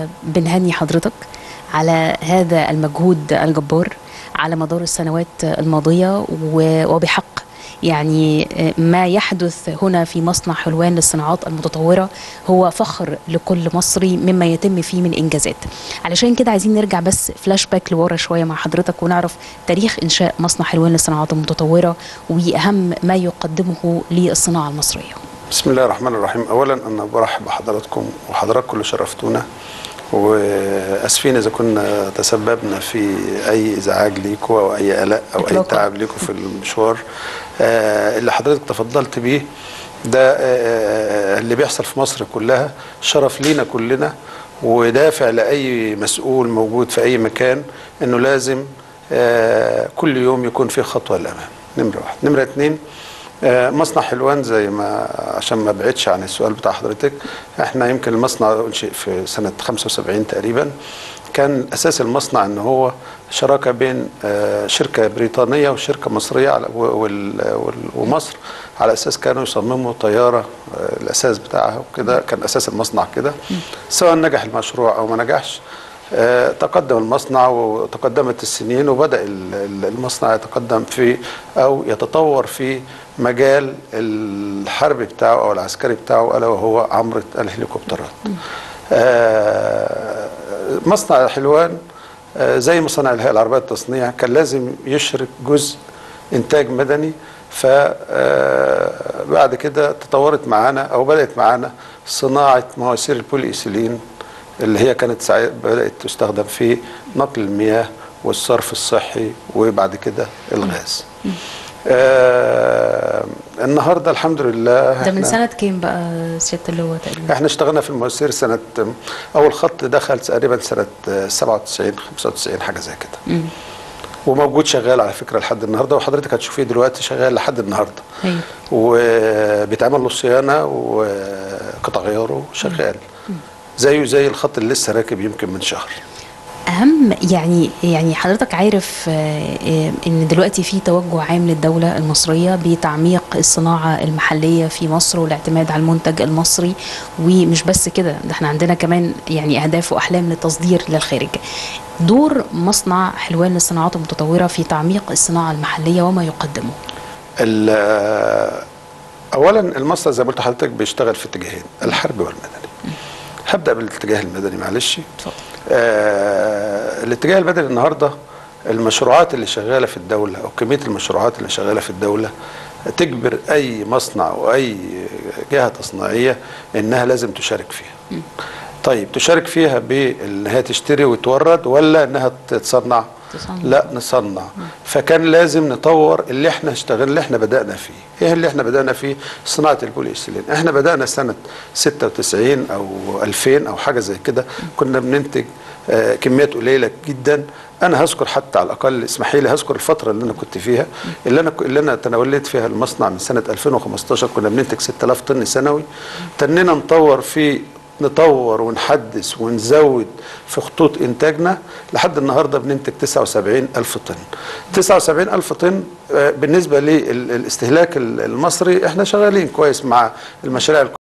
بنهني حضرتك على هذا المجهود الجبار على مدار السنوات الماضية وبحق يعني ما يحدث هنا في مصنع حلوان للصناعات المتطورة هو فخر لكل مصري مما يتم فيه من إنجازات علشان كده عايزين نرجع بس فلاش باك لورا شوية مع حضرتك ونعرف تاريخ إنشاء مصنع حلوان للصناعات المتطورة وأهم ما يقدمه للصناعة المصرية بسم الله الرحمن الرحيم أولا أنا برحب بحضراتكم وحضراتكم اللي شرفتونا واسفين اذا كنا تسببنا في اي ازعاج ليكم او اي قلق او اي إطلاقاً. تعب ليكم في المشوار آه، اللي حضرتك تفضلت بيه ده آه، اللي بيحصل في مصر كلها شرف لينا كلنا ودافع لاي مسؤول موجود في اي مكان انه لازم آه، كل يوم يكون في خطوه للامام نمره واحد نمره اتنين آه، مصنع حلوان زي ما عشان ما بعدش عن السؤال بتاع حضرتك احنا يمكن المصنع انشئ في سنه 75 تقريبا كان اساس المصنع ان هو شراكه بين آه، شركه بريطانيه وشركه مصريه على و- وال- وال- ومصر على اساس كانوا يصمموا طياره آه، الاساس بتاعها وكده كان اساس المصنع كده سواء نجح المشروع او ما نجحش آه، تقدم المصنع وتقدمت السنين وبدأ ال- ال- المصنع يتقدم في أو يتطور في مجال الحرب بتاعه أو العسكري بتاعه ألا وهو عمرة الهليكوبترات آه، مصنع حلوان آه، زي مصانع الهيئة العربية للتصنيع كان لازم يشرك جزء إنتاج مدني فبعد كده تطورت معانا أو بدأت معانا صناعة مواسير البولي إيثيلين اللي هي كانت ساعي- بدأت تستخدم في نقل المياه والصرف الصحي وبعد كده الغاز آه النهارده الحمد لله ده من إحنا- سنة كام بقى سيادة اللواء تقريبا؟ احنا اشتغلنا في المواسير سنة أول خط دخل تقريبا سنة 97 95 حاجة زي كده مم. وموجود شغال على فكرة لحد النهاردة وحضرتك هتشوفيه دلوقتي شغال لحد النهاردة أيوة. وبيتعمل له صيانة وقطع غياره شغال زيه زي الخط اللي لسه راكب يمكن من شهر اهم يعني يعني حضرتك عارف آه، آه، ان دلوقتي في توجه عام للدوله المصريه بتعميق الصناعه المحليه في مصر والاعتماد على المنتج المصري ومش بس كده ده احنا عندنا كمان يعني اهداف واحلام للتصدير للخارج دور مصنع حلوان للصناعات المتطوره في تعميق الصناعه المحليه وما يقدمه ال- اولا المصنع زي ما قلت لحضرتك بيشتغل في اتجاهين الحرب والمدني هبدا بالاتجاه المدني معلش اتفضل آه الاتجاه المدني النهارده المشروعات اللي شغاله في الدوله او كميه المشروعات اللي شغاله في الدوله تجبر اي مصنع واي جهه تصنيعيه انها لازم تشارك فيها. طيب تشارك فيها بان هي تشتري وتورد ولا انها تتصنع؟ تصنع. لا نصنع فكان لازم نطور اللي احنا اشتغل اللي احنا بدأنا فيه ايه اللي احنا بدأنا فيه صناعة البولي إيثيلين احنا بدأنا سنة 96 او 2000 او حاجة زي كده كنا بننتج آه كميات قليلة جدا انا هذكر حتى على الاقل اسمحي لي هذكر الفترة اللي انا كنت فيها اللي انا اللي انا تناولت فيها المصنع من سنة 2015 كنا بننتج 6000 طن سنوي تنينا نطور في نطور ونحدث ونزود في خطوط إنتاجنا لحد النهاردة بننتج 79 ألف طن 79 ألف طن آه، بالنسبة للاستهلاك المصري احنا شغالين كويس مع المشاريع